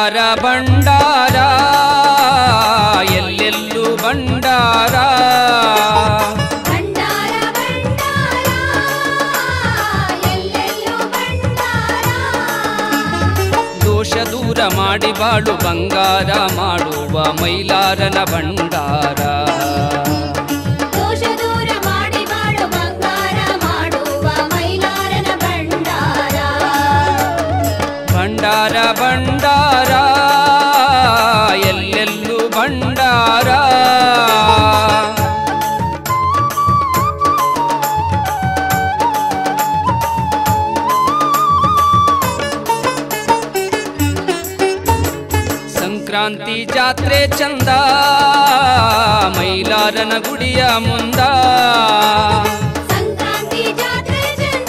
ಭಂಡಾರ ಭಂಡಾರ ಎಲ್ಲೆಲ್ಲೂ ಭಂಡಾರ ಭಂಡಾರ ಭಂಡಾರ ಎಲ್ಲೆಲ್ಲೂ ಭಂಡಾರ ದೋಷ ದೂರ ಮಾಡಿ ಬಾಳು ಬಂಗಾರ ಮಾಡುವ ಮೈಲಾರನ ಭಂಡಾರ ದೋಷ ದೂರ ಮಾಡಿ ಬಾಳು ಬಂಗಾರ ಮಾಡುವ ಮೈಲಾರನ ಭಂಡಾರ ಭಂಡಾರ ಭಂಡಾರ ಎಲ್ಲೆಲ್ಲೂ ಭಂಡಾರ ಸಂಕ್ರಾಂತಿ ಜಾತ್ರೆ ಚಂದ ಮೈಲಾರನ ಗುಡಿಯ ಮುಂದ ಸಂಕ್ರಾಂತಿ ಜಾತ್ರೆ ಚಂದ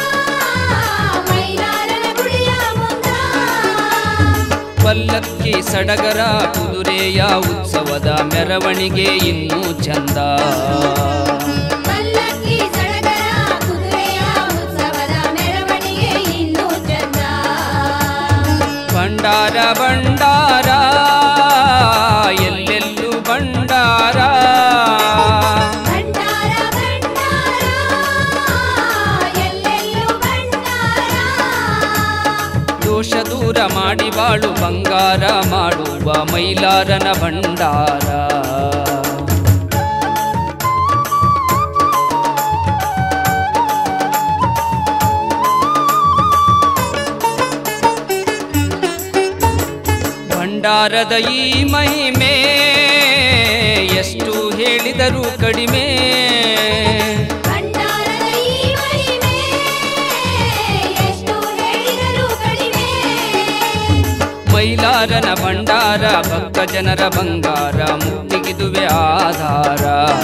ಮೈಲಾರನ ಗುಡಿಯ ಮುಂದ ಪಲ್ಲಕ್ಕಿ ಸಡಗರ ಕುದುರೆಯ ಉತ್ಸವದ ಮೆರವಣಿಗೆ ಇನ್ನೂ ಚಂದ ಪಲ್ಲಕ್ಕಿ ಸಡಗರ ಕುದುರೆಯ ಉತ್ಸವದ ಮೆರವಣಿಗೆ ಇನ್ನೂ ಚಂದ ಭಂಡಾರ ಭಂಡಾರ ಎಲ್ಲೆಲ್ಲೂ ಭಂಡಾರ ಭಂಡಾರ ಭಂಡಾರ ಎಲ್ಲೆಲ್ಲೂ ಭಂಡಾರ ದೋಷ ದೂರ ಮಾಡಿ ಬಾಳು ಬಂಗಾರ ಮಾಡುವ ಮೈಲಾರನ ಭಂಡಾರ ಭಂಡಾರದ ಈ ಮಹಿಮೆ ಎಷ್ಟು ಹೇಳಿದರೂ ಕಡಿಮೆ ಭಂಡಾರದ ಈ ಮಹಿಮೆ ಎಷ್ಟು ಹೇಳಿದರೂ ಕಡಿಮೆ ಮೈಲಾರನ ಭಂಡಾರ ಭಕ್ತ ಜನರ ಬಂಗಾರ ಮುಕ್ತಿಗಿದುವೆ ಆಧಾರ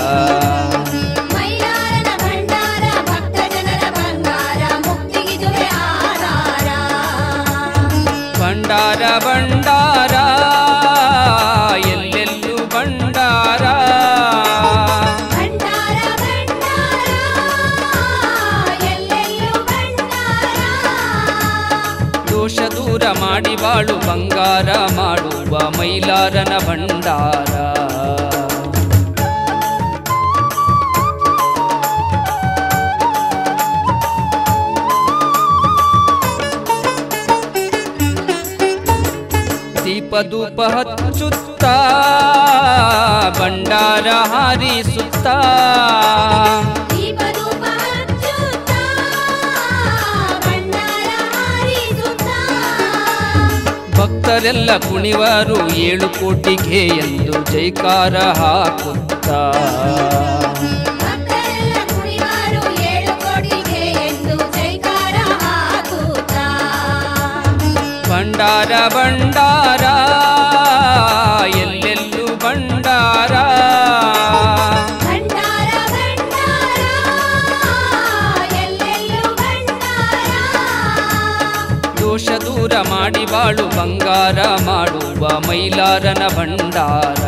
ಮೈಲಾರನ ಭಂಡಾರ ಭಕ್ತ ಜನರ ಬಂಗಾರ ಮುಕ್ತಿಗಿದುವೆ ಆಧಾರ ಭಂಡಾರ ಭಂಡಾರ ಎಲ್ಲೆಲ್ಲೂ ಭಂಡಾರ ಭಂಡಾರ ಭಂಡಾರ ಎಲ್ಲೆಲ್ಲೂ ಭಂಡಾರ ದೋಷ ದೂರ ಮಾಡಿ ಬಾಳು ಬಂಗಾರ ಮಾಡುವ ಮೈಲಾರನ ಭಂಡಾರ ದೀಪ ಧೂಪ ಹಚ್ಚುತ್ತ ಭಂಡಾರ ಹಾರಿಸುತ್ತ ದೀಪ ಧೂಪ ಹಚ್ಚುತ್ತ ಭಂಡಾರ ಹಾರಿಸುತ್ತ ಭಕ್ತರೆಲ್ಲ ಕುಣಿವರು ಏಳು ಕೋಟಿಗೆ ಎಂದು ಜೈಕಾರ ಹಾಕುತ್ತ ಭಕ್ತರೆಲ್ಲ ಕುಣಿವಾರು ಏಳು ಕೋಟಿಗೆ ಎಂದು ಜೈಕಾರ ಹಾಕುತ್ತ ಭಂಡಾರ ಭಂಡಾರ ಎಲ್ಲೆಲ್ಲೂ ಭಂಡಾರ ಭಂಡಾರ ಭಂಡಾರ ಎಲ್ಲೆಲ್ಲೂ ಭಂಡಾರ ದೋಷ ದೂರ ಮಾಡಿ ಬಾಳು ಬಂಗಾರ ಮಾಡುವ ಮೈಲಾರನ ಭಂಡಾರ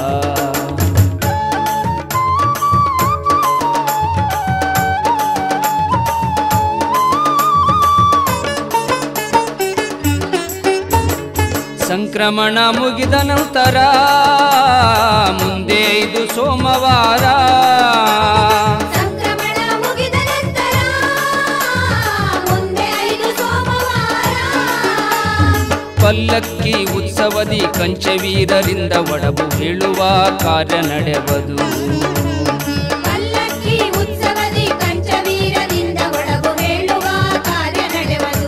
ಸಂಕ್ರಮಣ ಮುಗಿದ ನಂತರ ಮುಂದೆ ಇದು ಸೋಮವಾರ ಸಂಕ್ರಮಣ ಮುಗಿದ ನಂತರ ಮುಂದೆ ಐದು ಸೋಮವಾರ ಪಲ್ಲಕ್ಕಿ ಉತ್ಸವದಿ ಕಂಚವೀರರಿಂದ ಒಡಬು ಹೇಳುವ ಕಾರ್ಯ ನಡೆವದು ಪಲ್ಲಕ್ಕಿ ಉತ್ಸವದಿ ಕಂಚವೀರದಿಂದ ಒಳಗು ಹೇಳುವ ಕಾರ್ಯ ನಡೆವದು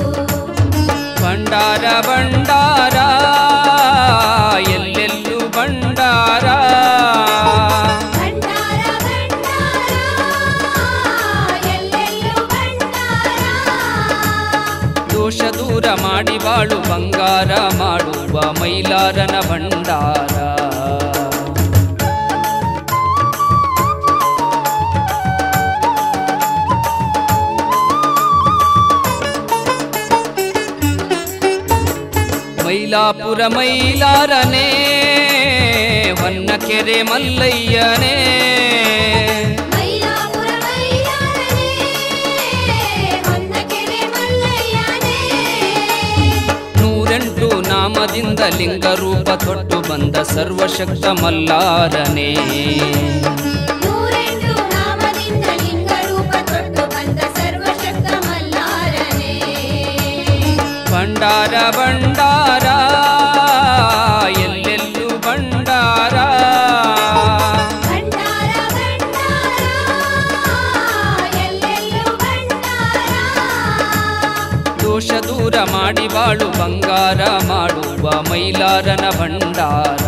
ಭಂಡಾರ ಭಂಡಾರ ಎಲ್ಲೆಲ್ಲೂ ಭಂಡಾರ ಭಂಡಾರ ಭಂಡಾರ ಎಲ್ಲೆಲ್ಲೂ ಭಂಡಾರ ದೋಷ ದೂರ ಮಾಡಿ ಬಾಳು ಬಂಗಾರ ಮಾಡುವ ಮೈಲಾರನ ಭಂಡಾರ ಮೈಲಾಪುರ ಮೈಲಾರನೇ ಹೊನ್ನಕೆರೆ ಮಲ್ಲಯ್ಯನೇ ಮೈಲಾಪುರ ಮೈಲಾರನೇ ಹೊನ್ನಕೆರೆ ಮಲ್ಲಯ್ಯನೇ ನೂರೆಂಟು ನಾಮ ನಾಮದಿಂದ ಲಿಂಗ ರೂಪ ತೊಟ್ಟು ಬಂದ ಸರ್ವಶಕ್ತ ಮಲ್ಲಾರನೇ ನೂರೆಂಟು ನಾಮದಿಂದ ಲಿಂಗ ರೂಪ ತೊಟ್ಟು ಬಂದ ಸರ್ವಶಕ್ತ ಮಲ್ಲಾರನೇ ಭಂಡಾರ ಭಂಡಾರ ಎಲ್ಲೆಲ್ಲೂ ಭಂಡಾರ ಭಂಡಾರ ಭಂಡಾರ ಎಲ್ಲೆಲ್ಲೂ ಭಂಡಾರ ದೋಷ ದೂರ ಮಾಡಿ ಬಾಳು ಬಂಗಾರ ಮಾಡುವ ಮೈಲಾರನ ಭಂಡಾರ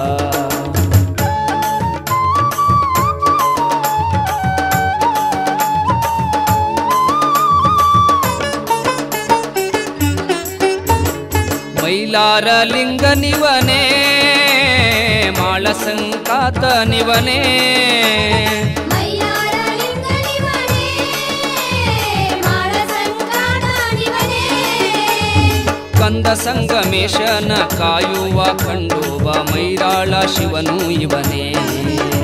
ಮೈಲಾರ ಲಿಂಗ ನಿವನೇ ಮಾಳ ಸಂಕಾತ ನಿವನೇ ಮೈಲಾರ ಲಿಂಗ ನಿವನೇ ಮಾಳ ಸಂಗಾಟ ನಿವನೇ ಕಂದ ಸಂಗಮೇಶನ ಕಾಯುವ ಕಂಡೋಬ ಮೈರಾಳ ಶಿವನು ಇವನೇ